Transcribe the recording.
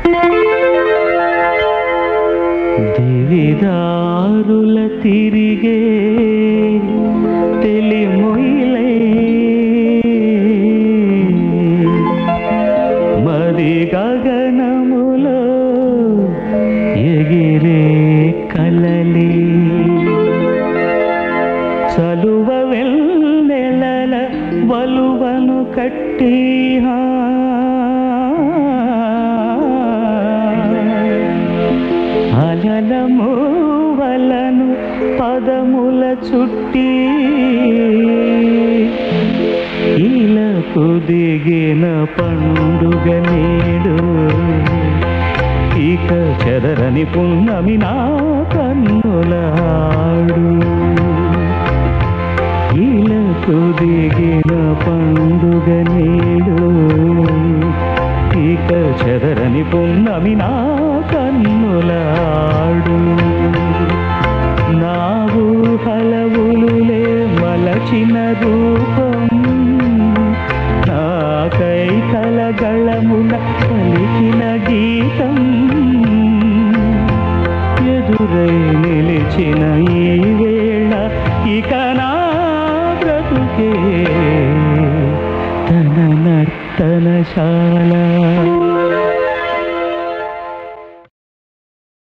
దివిదారుల తిరిగే తెలిమొయిలై మరి గగనములో ఎగిరే కలలి చలువ వెన్నెలల వలువను కట్టి హా. అలల మూవలను పదముల చుట్టి ఇలకు దిగిన పండుగ నేడు ఇక చెదరని పున్నమి నా కన్నులాడు ఇలకు దిగిన పండుగ నేడు ఇక చెదరని పున్నమి నా కన్నులాడు నా ఊహలవులులే మలచిన రూపం నాకై కలగళమున పలికిన గీతం ఎదురై నిలిచిన ఈ వేళ ఇక నా బ్రతుకే తన నర్తనశాల